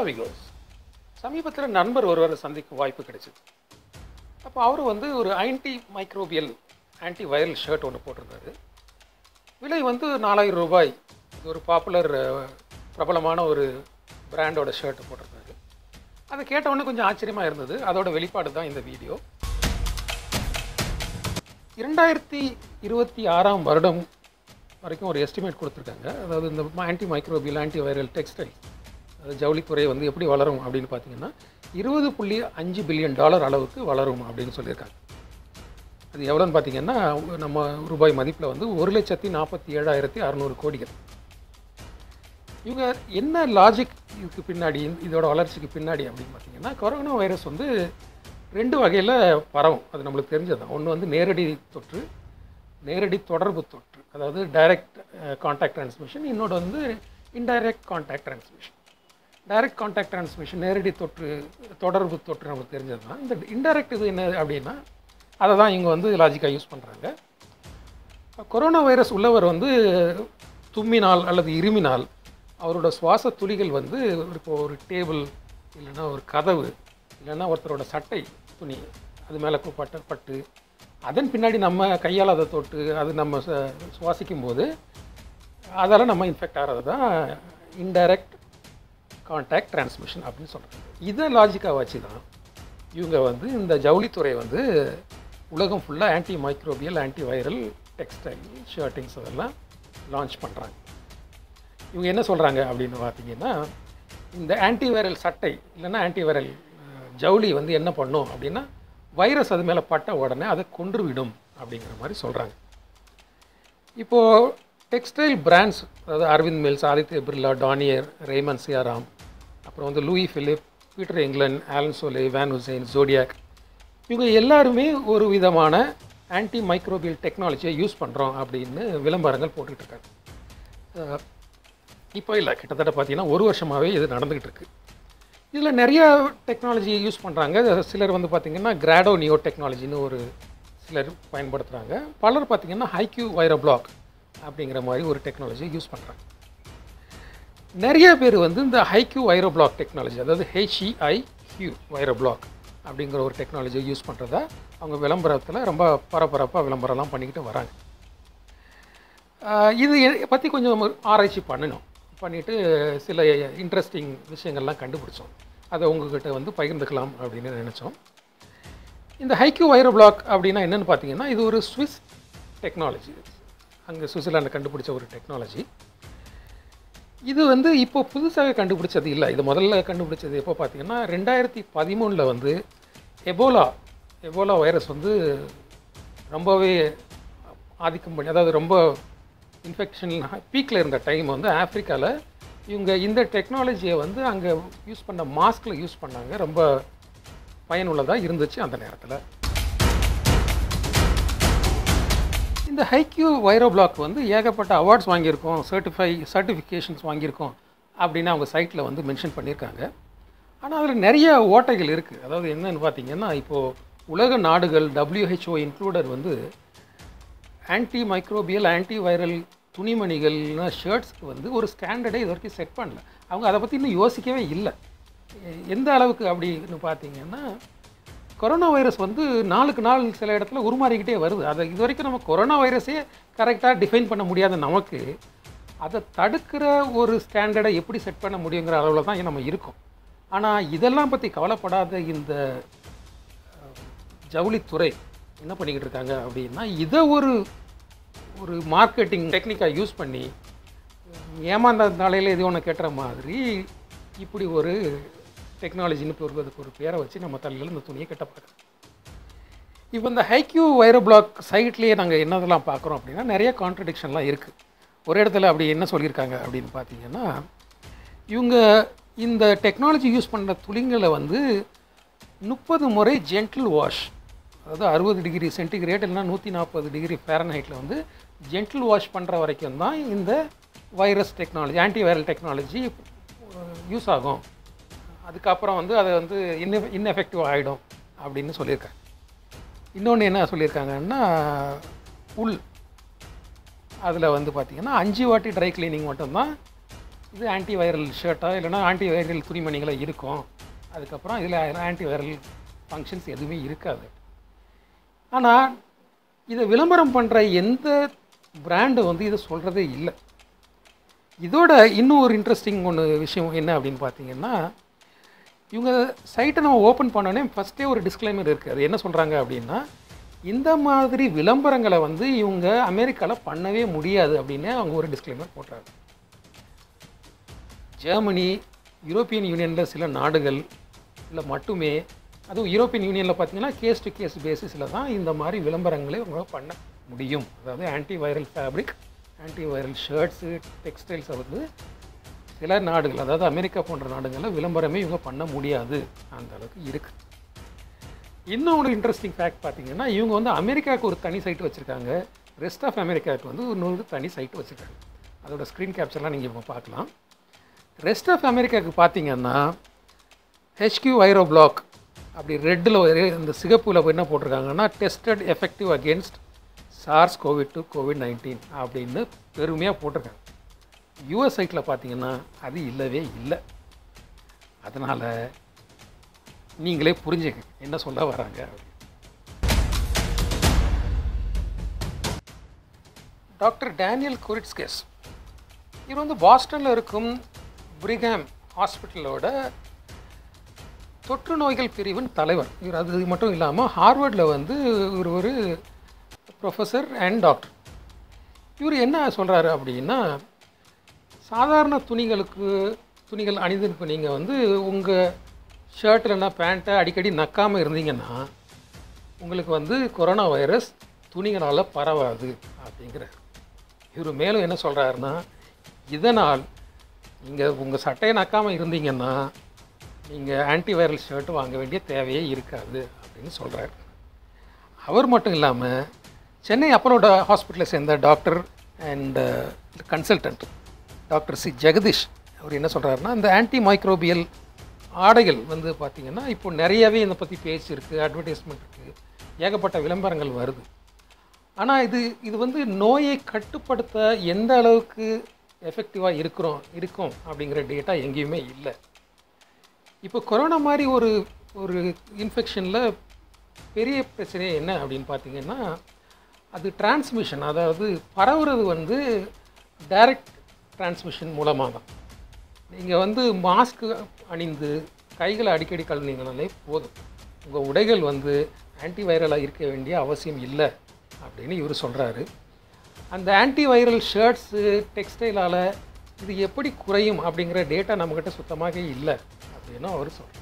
விகோஸ் சமீபத்தில் நண்பர் ஒருவரை சந்திக்கும் வாய்ப்பு கிடைச்சிது அப்போ அவர் வந்து ஒரு anti microbial anti viral shirt ஒன்று போட்டிருந்தாரு விலை வந்து நாலாயிரம் ரூபாய் இது ஒரு பாப்புலர் பிரபலமான ஒரு பிராண்டோட ஷர்ட் போட்டிருந்தாரு அதை கேட்டவுடனே கொஞ்சம் ஆச்சரியமாக இருந்தது அதோட வெளிப்பாடு தான் இந்த வீடியோ இரண்டாயிரத்தி இருபத்தி ஆறாம் வருடம் வரைக்கும் ஒரு எஸ்டிமேட் கொடுத்துருக்காங்க அதாவது இந்த anti microbial anti viral textile அது ஜவுளித்துறை வந்து எப்படி வளரும் அப்படின்னு பார்த்தீங்கன்னா இருபது புள்ளி அஞ்சு பில்லியன் டாலர் அளவுக்கு வளரும் அப்படின்னு சொல்லியிருக்காங்க அது எவ்வளோன்னு பார்த்தீங்கன்னா நம்ம ரூபாய் மதிப்பில் வந்து ஒரு லட்சத்தி நாற்பத்தி ஏழாயிரத்தி அறநூறு கோடிகள் இவங்க என்ன லாஜிக் இதுக்கு பின்னாடி இதோட வளர்ச்சிக்கு பின்னாடி அப்படின்னு பார்த்தீங்கன்னா கொரோனா வைரஸ் வந்து ரெண்டு வகையில் பரவும் அது நம்மளுக்கு தெரிஞ்சது ஒன்று வந்து நேரடி தொற்று நேரடி தொடர்பு தொற்று அதாவது டைரக்ட் கான்டாக்ட் டிரான்ஸ்மிஷன் இன்னொன்று வந்து indirect contact transmission direct contact transmission நேரடி தொற்று தொடர்பு தொற்று நமக்கு தெரிஞ்சது தான் இந்த இன்டைரக்ட் இது என்ன அப்படின்னா அதை தான் இவங்க வந்து லாஜிக்காக யூஸ் பண்ணுறாங்க கொரோனா வைரஸ் உள்ளவர் வந்து தும்மினால் அல்லது இருமினால் அவரோட சுவாச துளிகள் வந்து இப்போ ஒரு டேபிள் இல்லைன்னா ஒரு கதவு இல்லைன்னா ஒருத்தரோட சட்டை துணி அது மேலே பட்ட பட்டு அதன் பின்னாடி நம்ம கையால் அதை தொட்டு அது நம்ம ச- சுவாசிக்கும் போது அதால் நம்ம இன்ஃபெக்ட் ஆகிறது தான் இன்டைரக்ட் கான்டாக்ட் டிரான்ஸ்மிஷன் அப்படின்னு சொல்கிறாங்க இதை லாஜிக்காக வச்சு தான் இவங்க வந்து இந்த ஜவுளித்துறை வந்து உலகம் ஃபுல்லாக anti microbial anti viral textile shirtings அதெல்லாம் லான்ச் பண்ணுறாங்க இவங்க என்ன சொல்கிறாங்க அப்படின்னு பார்த்தீங்கன்னா இந்த ஆன்டி வைரல் சட்டை இல்லைன்னா ஆன்டி வைரல் ஜவுளி வந்து என்ன பண்ணும் அப்படின்னா வைரஸ் அது மேலே பட்ட உடனே அதை கொன்றுவிடும் அப்படிங்கிற மாதிரி சொல்கிறாங்க இப்போது டெக்ஸ்டைல் பிராண்ட்ஸ் அதாவது அரவிந்த் மில்ஸ் ஆதித்ய பிர்லா டானியர் ரேமன் சியாராம் அப்புறம் வந்து Louis Philippe Peter England Allen Solly Van Heusen Zodiac இவங்க எல்லாருமே ஒரு விதமான ஆன்டி மைக்ரோபியல் டெக்னாலஜியை யூஸ் பண்ணுறோம் அப்படின்னு விளம்பரங்கள் போட்டுட்டு இருக்காங்க அஹ் இப்போ இல்லை கிட்டத்தட்ட பார்த்தீங்கன்னா ஒரு வருஷமாகவே இது நடந்துக்கிட்டு இருக்கு இதில் நிறைய டெக்னாலஜி யூஸ் பண்ணுறாங்க சிலர் வந்து பார்த்திங்கன்னா கிராடோ நியோ டெக்னாலஜின்னு ஒரு சிலர் பயன்படுத்துகிறாங்க பலர் பார்த்திங்கன்னா ஹைக்யூ வைரோ பிளாக் அப்படிங்கிற மாதிரி ஒரு டெக்னாலஜியை யூஸ் பண்ணுறாங்க நிறைய பேர் வந்து இந்த ஹைக்யூ வைரோ பிளாக் டெக்னாலஜி அதாவது ஹெச்இஐ ஹியூ வைரோ பிளாக் அப்படிங்கிற ஒரு டெக்னாலஜியை யூஸ் பண்ணுறத அவங்க விளம்பரத்தில் ரொம்ப பரபரப்பாக விளம்பரம்லாம் பண்ணிக்கிட்டு வராங்க ஆஹ் இது பற்றி கொஞ்சம் ஆராய்ச்சி பண்ணணும் பண்ணிவிட்டு சில இன்ட்ரெஸ்டிங் விஷயங்கள்லாம் கண்டுபிடிச்சோம் அதை உங்ககிட்ட வந்து பகிர்ந்துக்கலாம் அப்படின்னு நினச்சோம் இந்த ஹைக்யூ வைரோ பிளாக் அப்படின்னா என்னென்னு பார்த்தீங்கன்னா இது ஒரு ஸ்விஸ் டெக்னாலஜி அங்கே சுவிட்சர்லாண்டில் கண்டுபிடிச்ச ஒரு டெக்னாலஜி இது வந்து இப்போ புதுசாக கண்டுபிடிச்சது இல்லை இது முதல்ல கண்டுபிடிச்சது எப்போ பார்த்தீங்கன்னா ரெண்டாயிரத்தி பதிமூணில் வந்து எபோலா எபோலா வைரஸ் வந்து ரொம்பவே ஆதிக்கம் பண்ணி அதாவது ரொம்ப இன்ஃபெக்ஷன் பீக்கில் இருந்த டைம் வந்து ஆப்பிரிக்காவில் இவங்க இந்த டெக்னாலஜியை வந்து அங்கே யூஸ் பண்ண மாஸ்கில் யூஸ் பண்ணாங்க ரொம்ப பயனுள்ளதாக இருந்துச்சு அந்த நேரத்தில் இந்த ஹைக்யூ வைரோ பிளாக் வந்து ஏகப்பட்ட அவார்ட்ஸ் வாங்கியிருக்கோம் சர்டிஃபை சர்டிஃபிகேஷன்ஸ் வாங்கியிருக்கோம் அப்படின்னு அவங்க சைட்டில் வந்து மென்ஷன் பண்ணியிருக்காங்க ஆனால் அதில் நிறைய ஓட்டைகள் இருக்குது அதாவது என்னன்னு பார்த்தீங்கன்னா இப்போது உலக நாடுகள் WHO இன்க்ளூடட் வந்து ஆன்டி மைக்ரோபியல் ஆன்டி வைரல் துணிமணிகள்னா ஷர்ட்ஸ்க்கு வந்து ஒரு ஸ்டாண்டர்டை இது வரைக்கும் செட் பண்ணல அவங்க அதை பற்றி இன்னும் யோசிக்கவே இல்லை எ- எந்த அளவுக்கு அப்படின்னு பார்த்தீங்கன்னா கொரோனா வைரஸ் வந்து நாளுக்கு நாள் சில இடத்துல உருமாறிக்கிட்டே வருது அதை இது வரைக்கும் நம்ம கொரோனா வைரஸே கரெக்டாக டிஃபைன் பண்ண முடியாத நமக்கு அதை தடுக்கிற ஒரு ஸ்டாண்டர்டை எப்படி செட் பண்ண முடியுங்கிற அளவில் தான் நம்ம இருக்கோம் ஆனால் இதெல்லாம் பற்றி கவலைப்படாத இந்த ஜவுளித்துறை என்ன பண்ணிக்கிட்டு இருக்காங்க அப்படின்னா இதை ஒரு ஒரு மார்க்கெட்டிங் டெக்னிக்காக யூஸ் பண்ணி ஏமாந்த நாளையில் எது ஒன்று கேட்டுற மாதிரி இப்படி ஒரு டெக்னாலஜின்னு பொறுப்பதுக்கு ஒரு பேரை வச்சு நம்ம தலையில் இந்த துணியை கட்ட பார்க்குறோம் இப்போ இந்த ஹைக்யூ வைரோ பிளாக் சைட்லேயே நாங்கள் என்னதெல்லாம் பார்க்குறோம் அப்படின்னா நிறைய கான்ட்ரடிக்ஷன்லாம் இருக்குது ஒரு இடத்துல அப்படி என்ன சொல்லியிருக்காங்க அப்படின்னு பார்த்தீங்கன்னா இவங்க இந்த டெக்னாலஜி யூஸ் பண்ணுற துளிங்களை வந்து முப்பது முறை ஜென்டில் வாஷ் அதாவது அறுபது டிகிரி சென்டிகிரேட் இல்லைன்னா நூற்றி நாற்பது டிகிரி ஃபேரன்ஹைட்டில் வந்து ஜென்டில் வாஷ் பண்ணுற வரைக்கும் தான் இந்த virus technology anti viral technology use ஆகும் அதுக்கப்புறம் வந்து அதை வந்து இன்ன இன்எஃபெக்டிவ் ஆகிடும் அப்படின்னு சொல்லியிருக்காங்க இன்னொன்று என்ன சொல்லியிருக்காங்கன்னா உள் அதில் வந்து பார்த்திங்கன்னா அஞ்சு வாட்டி ட்ரை கிளீனிங் மட்டும்தான் இது ஆன்டி வைரல் ஷர்ட்டாக இல்லைனா ஆன்டி வைரல் துணிமணிகளாக இருக்கும் அதுக்கப்புறம் இதில் ஆன்டி வைரல் ஃபங்க்ஷன்ஸ் எதுவுமே இருக்காது ஆனால் இதை விளம்பரம் பண்ணுற எந்த பிராண்டு வந்து இதை சொல்கிறதே இல்லை இதோட இன்னும் ஒரு இன்ட்ரெஸ்டிங் ஒன்று விஷயம் என்ன அப்படின்னு பார்த்தீங்கன்னா இவங்க சைட்டை நம்ம ஓப்பன் பண்ணோன்னே ஃபஸ்ட்டே ஒரு டிஸ்க்ளைமர் இருக்குது அது என்ன சொல்கிறாங்க அப்படின்னா இந்த மாதிரி விளம்பரங்களை வந்து இவங்க அமெரிக்காவில் பண்ணவே முடியாது அப்படின்னு அவங்க ஒரு டிஸ்க்ளைமர் போடுறாங்க ஜெர்மனி யூரோப்பியன் யூனியனில் சில நாடுகள் இல்லை மட்டுமே அதுவும் யூரோப்பியன் யூனியனில் பார்த்தீங்கன்னா கேஸ் டு கேஸ் பேசிஸில் தான் இந்த மாதிரி விளம்பரங்களை அவங்க பண்ண முடியும் அதாவது anti viral fabric anti viral shirts டெக்ஸ்டைல்ஸை வந்து சில நாடுகள் அதாவது அமெரிக்கா போன்ற நாடுகளில் விளம்பரமே இவங்க பண்ண முடியாது அந்த அளவுக்கு இருக்குது இன்னும் ஒரு இன்ட்ரெஸ்டிங் ஃபேக்ட் பார்த்தீங்கன்னா இவங்க வந்து அமெரிக்காவுக்கு ஒரு தனி சைட் வச்சுருக்காங்க ரெஸ்ட் ஆஃப் அமெரிக்காவுக்கு வந்து இன்னொரு தனி சைட் வச்சுருக்காங்க அதோட ஸ்க்ரீன் கேப்சர்லாம் நீங்கள் இப்போ பார்க்கலாம் ரெஸ்ட் ஆஃப் அமெரிக்காவுக்கு பார்த்தீங்கன்னா ஹெச்கியூ வைரோ பிளாக் அப்படி ரெட்டில் இந்த சிகப்பில் என்ன போட்டிருக்காங்கன்னா tested effective against SARS COVID two COVID nineteen அப்படின்னு பெருமையாக போட்டிருக்காங்க யூஎஸ் சைட்டில் பார்த்தீங்கன்னா அது இல்லவே இல்லை அதனால் நீங்களே புரிஞ்சுக்க என்ன சொல்ல வராங்க அப்படின்னு டாக்டர் டேனியல் குரிட்ஸ்கெஸ் இவர் வந்து பாஸ்டனில் இருக்கும் பிரிகாம் ஹாஸ்பிட்டலோட தொற்று நோய்கள் பிரிவின் தலைவர் இவர் அது மட்டும் இல்லாமல் ஹார்வர்டில் வந்து இவர் ஒரு ப்ரொஃபஸர் அண்ட் டாக்டர் இவர் என்ன சொல்கிறாரு அப்படின்னா சாதாரண துணிகளுக்கு துணிகள் அணிந்திருக்கும் நீங்கள் வந்து உங்கள் ஷர்ட் இல்லைன்னா பேண்ட்டை அடிக்கடி நக்காமல் இருந்தீங்கன்னா உங்களுக்கு வந்து கொரோனா வைரஸ் துணிகளால் பரவாது அப்படிங்கிறார் இவர் மேலும் என்ன சொல்கிறாருன்னா இதனால் நீங்கள் உங்கள் சட்டையை நக்காமல் இருந்தீங்கன்னா நீங்கள் ஆன்டி வைரல் ஷர்ட் வாங்க வேண்டிய தேவையே இருக்காது அப்படின்னு சொல்கிறார் அவர் மட்டும் இல்லாமல் சென்னை அப்பலோட ஹாஸ்பிட்டலில் சேர்ந்த doctor and consultant doctor C Jagadish அவர் என்ன சொல்கிறாருன்னா இந்த ஆன்டி மைக்ரோபியல் ஆடைகள் வந்து பார்த்திங்கன்னா இப்போ நிறையவே இதை பற்றி பேச்சு இருக்குது அட்வர்டைஸ்மெண்ட் இருக்குது ஏகப்பட்ட விளம்பரங்கள் வருது ஆனால் இது இது வந்து நோயை கட்டுப்படுத்த எந்த அளவுக்கு எஃபெக்டிவாக இருக்கிறோம் இருக்கும் அப்படிங்கிற டேட்டா எங்கேயுமே இல்லை இப்போ கொரோனா மாதிரி ஒரு ஒரு இன்ஃபெக்ஷனில் பெரிய பிரச்சனை என்ன அப்படின்னு பார்த்தீங்கன்னா அது டிரான்ஸ்மிஷன் அதாவது பரவுறது வந்து டைரக்ட் டிரான்ஸ்மிஷன் மூலமாக தான் நீங்கள் வந்து மாஸ்க் அணிந்து கைகளை அடிக்கடி கழுவினீங்கனாலே போதும் உங்கள் உடைகள் வந்து ஆன்டிவைரலாக இருக்க வேண்டிய அவசியம் இல்லை அப்படின்னு இவர் சொல்கிறாரு அந்த ஆன்டிவைரல் ஷர்ட்ஸு டெக்ஸ்டைலால் இது எப்படி குறையும் அப்படிங்கிற டேட்டா நம்மக்கிட்ட சுத்தமாக இல்லை அப்படின்னு அவர் சொல்கிறார்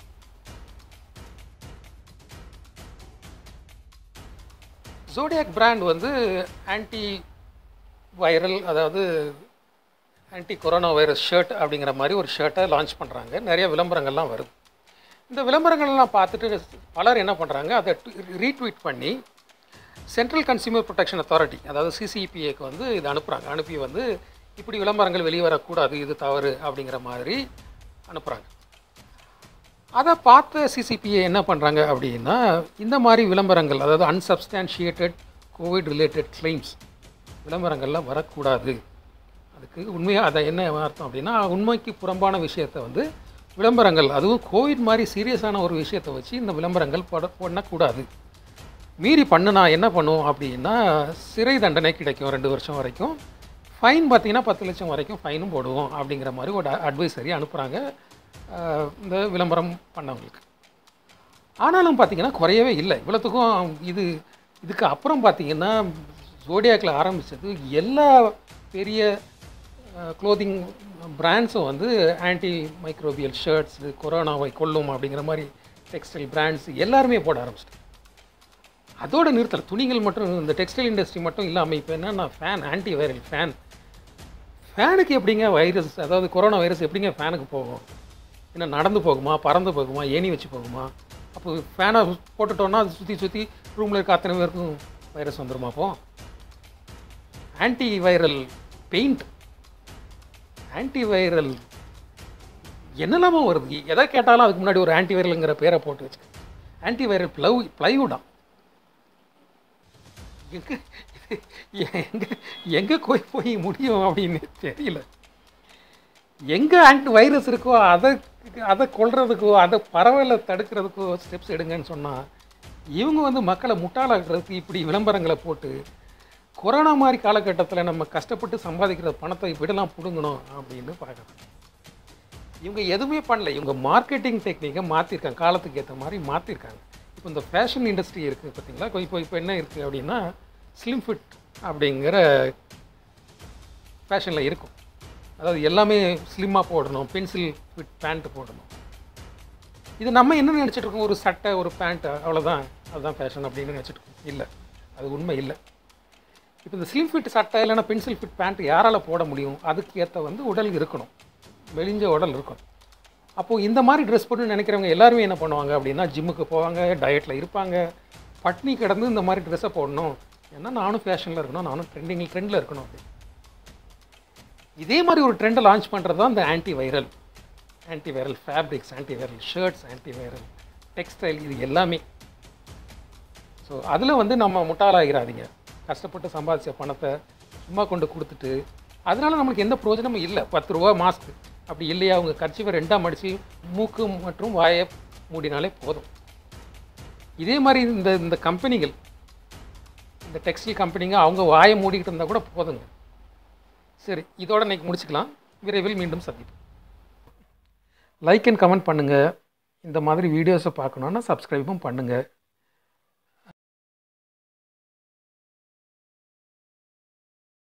ஜோடியாக் பிராண்ட் வந்து ஆன்டி வைரல் அதாவது ஆன்டி கொரோனா வைரஸ் ஷர்ட் அப்படிங்கிற மாதிரி ஒரு ஷர்ட்டை லான்ச் பண்ணுறாங்க நிறைய விளம்பரங்கள்லாம் வருது இந்த விளம்பரங்கள்லாம் பார்த்துட்டு பலர் என்ன பண்ணுறாங்க அதை ரீட்வீட் பண்ணி சென்ட்ரல் கன்சியூமர் ப்ரொடெக்ஷன் அத்தாரிட்டி அதாவது சிசிபிஏக்கு வந்து இது அனுப்புகிறாங்க அனுப்பி வந்து இப்படி விளம்பரங்கள் வெளியே வரக்கூடாது இது தவறு அப்படிங்கிற மாதிரி அனுப்புகிறாங்க அதை பார்த்த சிசிபிஏ என்ன பண்ணுறாங்க அப்படின்னா இந்த மாதிரி விளம்பரங்கள் அதாவது அன்சப்ஸ்டான்ஷியேட்டட் கோவிட் ரிலேட்டட் கிளைம்ஸ் விளம்பரங்கள்லாம் வரக்கூடாது அதுக்கு உண்மையாக அதை என்ன அர்த்தம் அப்படின்னா உண்மைக்கு புறம்பான விஷயத்தை வந்து விளம்பரங்கள் அதுவும் கோவிட் மாதிரி சீரியஸான ஒரு விஷயத்தை வச்சு இந்த விளம்பரங்கள் போட பண்ணக்கூடாது மீறி பண்ணுனா என்ன பண்ணுவோம் அப்படின்னா சிறை தண்டனை கிடைக்கும் ரெண்டு வருஷம் வரைக்கும் ஃபைன் பார்த்தீங்கன்னா பத்து லட்சம் வரைக்கும் ஃபைனும் போடுவோம் அப்படிங்கிற மாதிரி ஒரு அட்வைசரி அனுப்புகிறாங்க இந்த விளம்பரம் பண்ணவங்களுக்கு ஆனாலும் பார்த்தீங்கன்னா குறையவே இல்லை இவ்வளோத்துக்கும் இது இதுக்கு அப்புறம் பார்த்தீங்கன்னா ஜோடியாக்கில் ஆரம்பித்தது எல்லா பெரிய க்ளோதிங் பிராண்ட்ஸும் வந்து ஆன்டி மைக்ரோபியல் ஷர்ட்ஸ் கொரோனாவை கொல்லும் அப்படிங்கிற மாதிரி டெக்ஸ்டைல் பிராண்ட்ஸ் எல்லாருமே போட ஆரம்பிச்சிட்டு அதோட நிறுத்தலை துணிகள் மட்டும் இந்த டெக்ஸ்டைல் இண்டஸ்ட்ரி மட்டும் இல்லாமல் இப்போ என்னன்னா ஃபேன் ஆன்டி வைரல் ஃபேன் ஃபேனுக்கு எப்படிங்க வைரஸ் அதாவது கொரோனா வைரஸ் எப்படிங்க ஃபேனுக்கு போகும் என்ன நடந்து போகுமா பறந்து போகுமா ஏணி வச்சு போகுமா அப்போ ஃபேனை போட்டுட்டோன்னா அது சுற்றி சுற்றி ரூமில் இருக்க அத்தனை பேருக்கும் வைரஸ் வந்துருமா அப்போ anti viral paint anti viral என்னெல்லாமோ வருது எதை கேட்டாலும் அதுக்கு முன்னாடி ஒரு ஆன்டி வைரலுங்கிற பேரை போட்டு வச்சு ஆன்டி வைரல் ப்ளவு ப்ளைவுடா எங்கே எங்கே எங்கே போய் போய் முடியும் அப்படின்னு தெரியல எங்கே ஆன்டி வைரஸ் இருக்கோ அதை அதை கொல்றதுக்கோ அதை பரவலை தடுக்கிறதுக்கோ ஸ்டெப்ஸ் எடுங்கன்னு சொன்னால் இவங்க வந்து மக்களை முட்டாளாக்குறதுக்கு இப்படி விளம்பரங்களை போட்டு கொரோனா மாதிரி காலகட்டத்தில் நம்ம கஷ்டப்பட்டு சம்பாதிக்கிற பணத்தை இப்படிலாம் பிடுங்கணும் அப்படின்னு பார்க்குறோம் இவங்க எதுவுமே பண்ணல இவங்க மார்க்கெட்டிங் டெக்னிக்கை மாற்றிருக்காங்க காலத்துக்கு ஏற்ற மாதிரி மாற்றிருக்காங்க இப்போ இந்த ஃபேஷன் இண்டஸ்ட்ரி இருக்குது பார்த்தீங்களா இப்போ இப்போ என்ன இருக்குது அப்படின்னா ஸ்லிம் ஃபிட் அப்படிங்கிற ஃபேஷனில் இருக்கும் அதாவது எல்லாமே ஸ்லிம்மாக போடணும் பென்சில் ஃபிட் பேண்ட் போடணும் இது நம்ம என்ன நினச்சிட்டு இருக்கோம் ஒரு சட்டை ஒரு பேண்ட் அவ்வளோதான் அதுதான் ஃபேஷன் அப்படின்னு நினச்சிட்டு இருக்கோம் இல்லை அது உண்மை இல்லை இப்போ இந்த ஸ்லிம் ஃபிட் சட்டை இல்லைன்னா பென்சில் ஃபிட் பேண்ட் யாரால் போட முடியும் அதுக்கு ஏற்ற வந்து உடல் இருக்கணும் மெலிஞ்ச உடல் இருக்கணும் அப்போது இந்த மாதிரி ட்ரெஸ் போட்டு நினைக்கிறவங்க எல்லாருமே என்ன பண்ணுவாங்க அப்படின்னா ஜிம்முக்கு போவாங்க டயட்டில் இருப்பாங்க பட்னி கிடந்து இந்த மாதிரி ட்ரெஸ்ஸை போடணும் ஏன்னா நானும் ஃபேஷனில் இருக்கணும் நானும் ட்ரெண்டிங் ட்ரெண்டில் இருக்கணும் அப்படி இதே மாதிரி ஒரு ட்ரெண்டை லான்ச் பண்ணுறது தான் இந்த anti viral anti viral fabrics anti viral shirts anti viral textile இது எல்லாமே ஸோ அதில் வந்து நம்ம முட்டாளாகிறாதீங்க கஷ்டப்பட்டு சம்பாதிச்ச பணத்தை சும்மா கொண்டு கொடுத்துட்டு அதனால நம்மளுக்கு எந்த பிரயோஜனமும் இல்லை பத்து ரூபா மாஸ்க் அப்படி இல்லையா அவங்க கர்ச்சிவை ரெண்டாக மடித்து மூக்கு மற்றும் வாயை மூடினாலே போதும் இதே மாதிரி இந்த இந்த கம்பெனிகள் இந்த டெக்ஸ்டைல் கம்பெனிங்க அவங்க வாயை மூடிக்கிட்டு இருந்தால் கூட போதுங்க சரி இதோட இன்னைக்கு முடிச்சுக்கலாம் விரைவில் மீண்டும் சந்திப்போம் லைக் அண்ட் கமெண்ட் பண்ணுங்கள் இந்த மாதிரி வீடியோஸை பார்க்கணுன்னா சப்ஸ்கிரைபும் பண்ணுங்கள்